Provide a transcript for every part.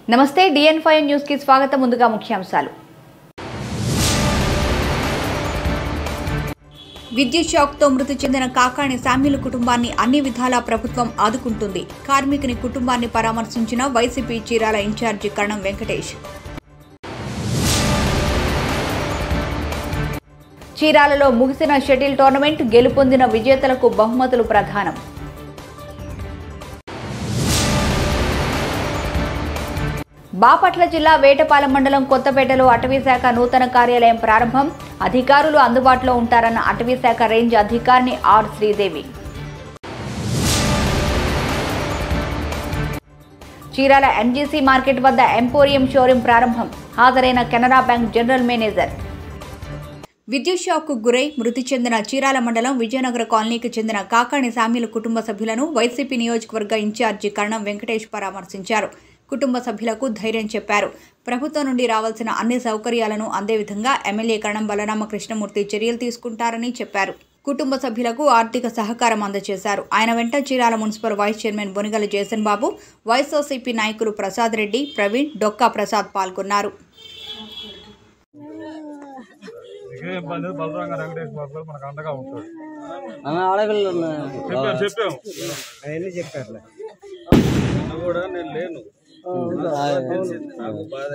నమస్తే డిఎన్ five news కి స్వాగతం ముందుగా ముఖ్యాంశాలు విద్యుత్ షాక్తో మృతి చెందిన కాకాణి శామ్యుల కుటుంబాన్ని అన్ని విధాలా ప్రభుత్వం ఆదుకుంటుంది కార్మికుని కుటుంబాన్ని పరామర్శించిన వైసీపీ చీరాల ఇన్ఛార్జి కరణం వెంకటేష్ చీరాలలో ముగిసిన షటిల్ టోర్నమెంట్ గెలుపొందిన విజేతలకు బహుమతులు ప్రధానం బాపట్ల జిల్లా వేటపాలెం మండలం కొత్తపేటలో అటవీశాఖ నూతన కార్యాలయం ప్రారంభం అధికారులు అందుబాటులో ఉంటారన్న అటవీశాఖ రేంజ్ అధికారిని R Sridevi Chirala MGC market వద్ద ఎంపోరియం షోరూం ప్రారంభం హాజరైన కెనరా బ్యాంక్ జనరల్ మేనేజర్ విద్యుత్ షాక్కు గురై మృతి చెందిన చీరాల మండలం విజయనగర కాలనీకి చెందిన కాకాణి సామ్యుల కుటుంబ సభ్యులను వైసీపీ నియోజకవర్గ ఇన్ఛార్జి కరణం వెంకటేష్ పరామర్శించారు కుటుంబ సభ్యులకు ధైర్యం చెప్పారు ప్రభుత్వం నుండి రావాల్సిన అన్ని సౌకర్యాలను అందే విధంగా ఎమ్మెల్యే కరణం బలరామ కృష్ణమూర్తి చర్యలు తీసుకుంటారని చెప్పారు కుటుంబ సభ్యులకు ఆర్థిక సహకారం అందజేశారు ఆయన వెంట Chirala municipal vice chairman Bonigala Jayasan Babu YSRCP నాయకులు ప్రసాద్ రెడ్డి ప్రవీణ్ డొక్కా ప్రసాద్ పాల్గొన్నారు ఏ ఇబ్బంది లేదు, బలరాంగ వెంకటేష్ బాబు గారు మనకు అండగా ఉంటాడు ఆమె ఆడపిల్లలు చెప్పాం చెప్పాం అవన్నీ చెప్పారు నిన్న కూడా నేను లేను తెలిసింది నాకు బాధ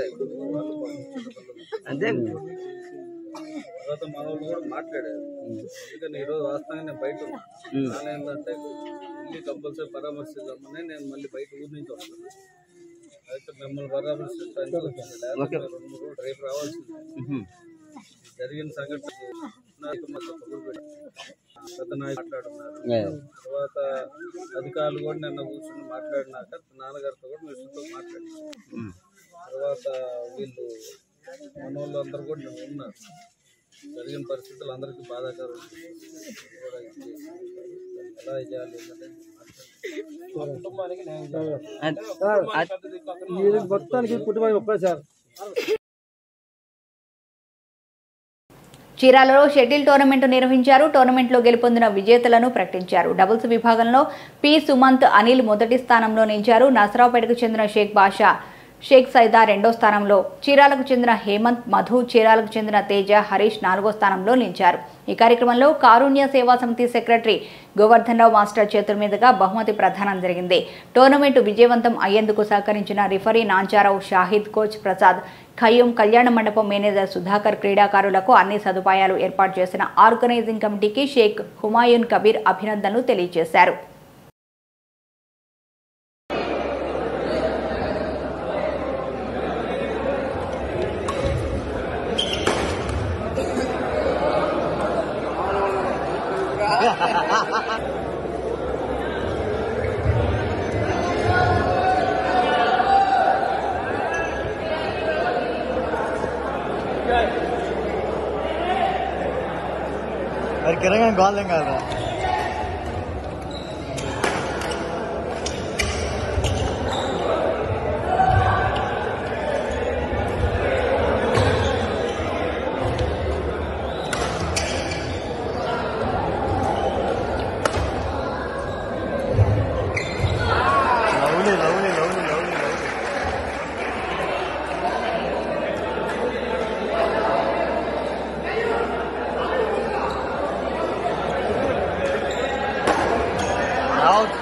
అంతే తర్వాత మన వాళ్ళు కూడా మాట్లాడారు అందుకని ఈరోజు వాస్తవంగా నేను బయట ఉన్నా నాన్న ఏంటంటే ఇల్లు కంపల్సరీ పరామర్శిద్దామని నేను మళ్ళీ బయట ఊరి నుంచి వస్తాను అయితే మిమ్మల్ని పరామర్శించడానికి వచ్చింది లేకపోతే రెండు మూడు రోజులు రేపు రావాల్సింది జరిగిన సంఘటన నాకు మా తప్పుడు పెట్టి పెద్ద నాయకులు మాట్లాడుతున్నారు తర్వాత అధికారులు కూడా నిన్న కూర్చొని మాట్లాడినాక నాన్నగారితో కూడా మిస్టర్తో మాట్లాడి తర్వాత వీళ్ళు మన వాళ్ళు అందరూ కూడా నేను ఉన్నారు జరిగిన పరిస్థితులు అందరికీ బాధాకరం కూడా ఇది చేసి ఎలా చేయాలి ఏంటంటే మీరు మొత్తానికి కుటుంబానికి ఒక్కడే సార్ చీరాలలో షటిల్ టోర్నమెంట్ నిర్వహించారు టోర్నమెంట్లో గెలుపొందిన విజేతలను ప్రకటించారు డబుల్స్ విభాగంలో పి సుమంత్ అనిల్ మొదటి స్థానంలో నిలిచారు నసరావుపేటకు చెందిన షేక్ బాషా షేక్ సైదా రెండో స్థానంలో చీరాలకు చెందిన హేమంత్ మధు చీరాలకు చెందిన తేజ హరీష్ నాలుగో స్థానంలో నిలిచారు ఈ కార్యక్రమంలో కారుణ్య సేవా సమితి సెక్రటరీ గోవర్ధన్ రావు మాస్టర్ చేతుల మీదుగా బహుమతి ప్రదానం జరిగింది టోర్నమెంట్ విజయవంతం అయ్యేందుకు సహకరించిన రిఫరీ నాంచారావు షాహిద్ కోచ్ ప్రసాద్ ఖయ్యూం కళ్యాణ మండపం మేనేజర్ సుధాకర్ క్రీడాకారులకు అన్ని సదుపాయాలు ఏర్పాటు చేసిన ఆర్గనైజింగ్ కమిటీకి షేక్ హుమాయూన్ కబీర్ అభినందనలు తెలియజేశారు మరి కిరంగా గోల్దేం కాదు lovely lovely lovely lovely lovely out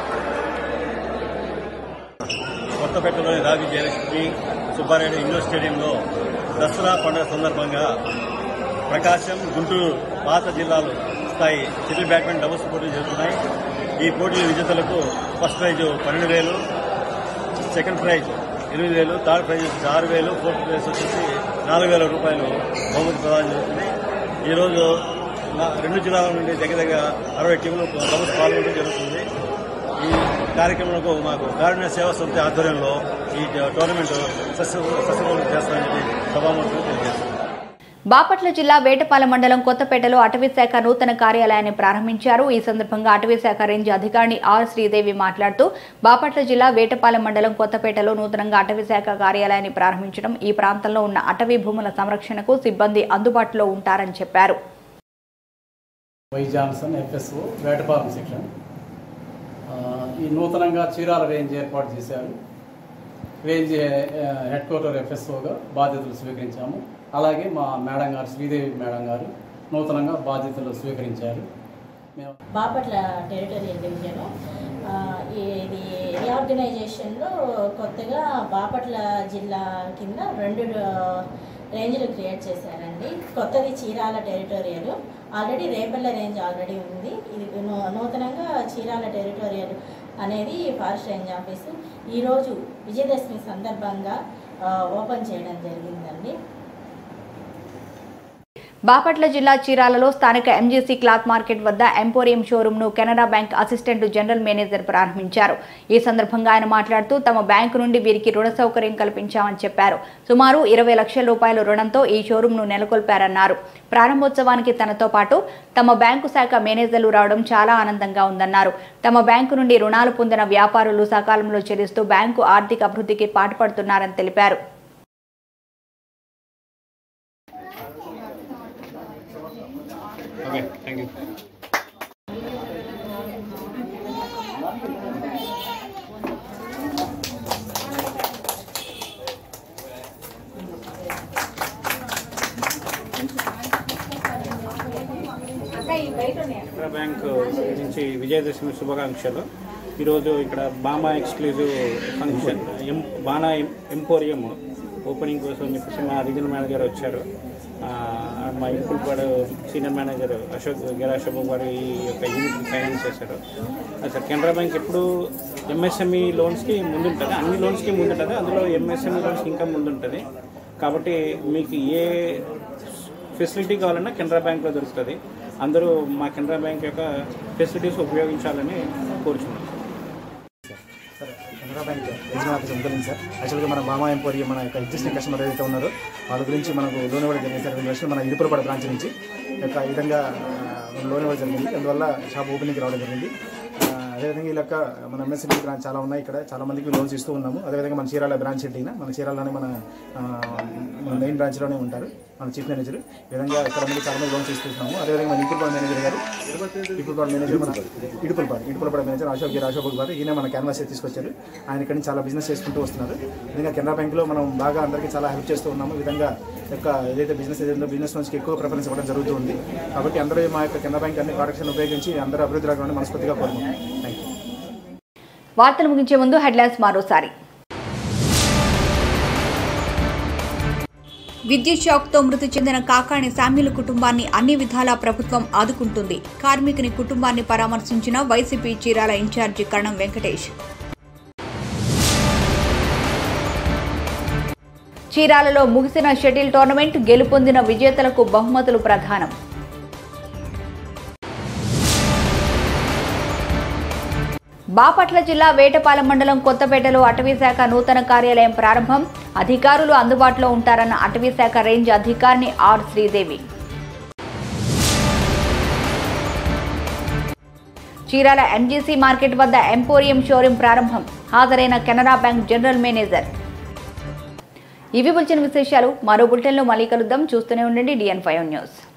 కొత్తపేటలోని రావి జయలక్ష్మి సుబ్బారెడ్డి ఇండోర్ స్టేడియంలో దసరా పండుగ సందర్భంగా ప్రకాశం గుంటూరు పాత జిల్లాలు స్థాయి షటిల్ బ్యాడ్మింటన్ డబుల్స్ పోటీలు జరుగుతున్నాయి ఈ పోటీల విజేతలకు ఫస్ట్ ప్రైజ్ పన్నెండు వేలు సెకండ్ ప్రైజ్ ఎనిమిది వేలు థర్డ్ ప్రైజ్ వచ్చేసి ఆరు వేలు ఫోర్త్ ప్రైజ్ వచ్చేసి నాలుగు వేల రూపాయలు బహుమతి ప్రదానం జరుగుతుంది ఈరోజు నా- రెండు జిల్లాల నుండి దగ్గర దగ్గర అరవై టీంలు డబుల్స్ పాల్గొనడం జరుగుతుంది ఈ కార్యక్రమంలో మాకు కారుణ్య సేవా సమితి ఆధ్వర్యంలో ఈ టోర్నమెంట్ సక్సెస్ఫుల్ చేస్తామని సభాముఖంగా తెలియజేస్తున్నాం బాపట్ల జిల్లా వేటపాలెం మండలం కొత్తపేటలో అటవీశాఖ నూతన కార్యాలయాన్ని ప్రారంభించారు ఈ సందర్భంగా అటవీశాఖ రేంజ్ అధికారిని ఆర్ శ్రీదేవి మాట్లాడుతూ బాపట్ల జిల్లా వేటపాలెం మండలం కొత్తపేటలో నూతనంగా అటవీశాఖ కార్యాలయాన్ని ప్రారంభించడం ఈ ప్రాంతంలో ఉన్న అటవీ భూముల సంరక్షణకు సిబ్బంది అందుబాటులో ఉంటారని చెప్పారు Y Johnson FSO Vetapalem section ఆ, ఈ నూతనంగా చీరాల రేంజ్ ఏర్పాటు చేశారు రేంజ్ ఆ, హెడ్ క్వార్టర్ ఎఫ్ఎస్ఓగా బాధ్యతలు స్వీకరించాము అలాగే మా మేడం గారు శ్రీదేవి మేడం గారు నూతనంగా బాధ్యతలు స్వీకరించారు మేము బాపట్ల టెరిటోరియల్ డివిజన్ ఆ, ఇది రీఆర్గనైజేషన్లో కొత్తగా బాపట్ల జిల్లా కింద రెండు ఆ, రేంజ్లు క్రియేట్ చేశారండి కొత్తది Chirala territorial already Repalle range already ఉంది ఇది నూ- నూతనంగా చీరాల టెరిటోరియల్ అనేది ఫారెస్ట్ రేంజ్ ఆఫీసు ఈరోజు విజయదశమి సందర్భంగా ఆ, ఓపెన్ చేయడం జరిగిందండి బాపట్ల జిల్లా చీరాలలో స్థానిక ఎంజీసీ క్లాత్ మార్కెట్ వద్ద ఎంపోరియం షోరూంను Canara bank assistant general manager ప్రారంభించారు ఈ సందర్భంగా ఆయన మాట్లాడుతూ తమ బ్యాంకు నుండి వీరికి రుణ సౌకర్యం కల్పించామని చెప్పారు సుమారు ఇరవై లక్షల రూపాయల రుణంతో ఈ షోరూంను నెలకొల్పారన్నారు ప్రారంభోత్సవానికి తనతో పాటు తమ బ్యాంకు శాఖ మేనేజర్లు రావడం చాలా ఆనందంగా ఉందన్నారు తమ బ్యాంకు నుండి రుణాలు పొందిన వ్యాపారులు సకాలంలో చెల్లిస్తూ బ్యాంకు ఆర్థిక అభివృద్ధికి పాటుపడుతున్నారని తెలిపారు కెనరా బ్యాంక్ నుంచి విజయదశమి శుభాకాంక్షలు ఈరోజు ఇక్కడ బామా ఎక్స్క్లూజివ్ ఫంక్షన్ ఎం బానా ఎం- ఎంపోరియం ఓపెనింగ్ కోసం అని చెప్పేసి మా రీజనల్ మేనేజర్ వచ్చారు ఆ, మా ఇంపుల్పాడు సీనియర్ మేనేజర్ అశోక్ గెరా అశోక్ గారు ఈ యొక్క యూనిట్ ఫైనాన్స్ చేశారు అసలు కెనరా బ్యాంక్ ఎప్పుడు ఎంఎస్ఎంఈ లోన్స్కి ముందుంటుంది అన్ని లోన్స్కి ముందుంటుంది అందులో ఎంఎస్ఎంఈ లోన్స్కి ఇంకా ముందుంటుంది కాబట్టి మీకు ఏ ఫెసిలిటీ కావాలన్నా కెనరా బ్యాంక్లో దొరుకుతుంది అందరూ మా కెనరా బ్యాంక్ యొక్క ఫెసిలిటీస్ ఉపయోగించాలని కోరుచున్నాం sir Canara bank regional office ఉంటుంది సార్ యాక్చువల్గా మన బామా ఎంపోరియం మన యొక్క ఎగ్జిస్టింగ్ కస్టమర్ ఏదైతే ఉన్నారో వాళ్ళ గురించి మనకు లోన్ ఇవ్వడం జరిగింది సార్ రెండు లక్షలు మన ఇరుపురపడ బ్రాంచ్ నుంచి ఈ యొక్క ఈ విధంగా ఆ, లోన్ ఇవ్వడం జరిగింది అందువల్ల షాప్ ఓపెనింగ్ రావడం జరిగింది ఆ, అదేవిధంగా ఈ లెక్క మన ఎంఎస్ఎంఈ బ్రాంచ్ చాలా ఉన్నాయి ఇక్కడ చాలా మందికి లోన్స్ ఇస్తూ ఉన్నాము అదేవిధంగా మన చీరాల బ్రాంచ్ హెడ్ అయినా మన చీరాలలోనే మన ఆ, మన మెయిన్ బ్రాంచ్లోనే ఉంటారు మన చీఫ్ మేనేజర్ ఈ విధంగా ఇక్కడ మంది చాలా మంది లోన్స్ ఇస్తున్నాము అదేవిధంగా మన ఇంకుల్పాడు మేనేజర్ గారు ఇంకుల్పాడు మేనేజర్ మన ఇడుపులపాడు ఇడుపులపాడు మేనేజర్ అశోక్ గారు అశోక్ గారు ఈయన మన క్యాన్వాస్ తీసుకొచ్చారు ఆయన ఇక్కడ నుంచి చాలా బిజినెస్ చేసుకుంటూ వస్తున్నారు ఈ విధంగా కెనరా బ్యాంక్లో మనం బాగా అందరికీ చాలా హెల్ప్ చేస్తూ ఉన్నాము ఈ విధంగా యొక్క ఏదైతే బిజినెస్ ఏదైతే బిజినెస్ లోన్స్కి ఎక్కువ ప్రిఫరెన్స్ ఇవ్వడం జరుగుతూ ఉంది కాబట్టి అందరూ మా యొక్క కెనరా బ్యాంక్ అన్ని ప్రొడక్షన్ ఉపయోగించి అందరూ అభివృద్ధి రావాలని మనస్ఫూర్తిగా కోరుకుంటున్నాం థ్యాంక్ యూ వార్తలు ముగించే ముందు హెడ్లైన్స్ మరోసారి విద్యుత్ షాక్తో మృతి చెందిన కాకాణి శామ్యుల కుటుంబాన్ని అన్ని విధాలా ప్రభుత్వం ఆదుకుంటుంది కార్మికుని కుటుంబాన్ని పరామర్శించిన వైసీపీ చీరాల ఇన్ఛార్జి కరణం వెంకటేష్ చీరాలలో ముగిసిన షటిల్ టోర్నమెంట్ గెలుపొందిన విజేతలకు బహుమతులు ప్రధానం బాపట్ల జిల్లా వేటపాలెం మండలం కొత్తపేటలో అటవీశాఖ నూతన కార్యాలయం ప్రారంభం అధికారులు అందుబాటులో ఉంటారన్న అటవీశాఖ రేంజ్ అధికారిని R Sridevi Chirala MGC market వద్ద ఎంపోరియం షోరూం ప్రారంభం హాజరైన కెనరా బ్యాంక్ జనరల్ మేనేజర్ ఇవి బుల్చిన విశేషాలు మరో బులెటిన్లో మళ్ళీ కలుద్దాం చూస్తూనే ఉండండి డిఎన్ ఫైవ్ న్యూస్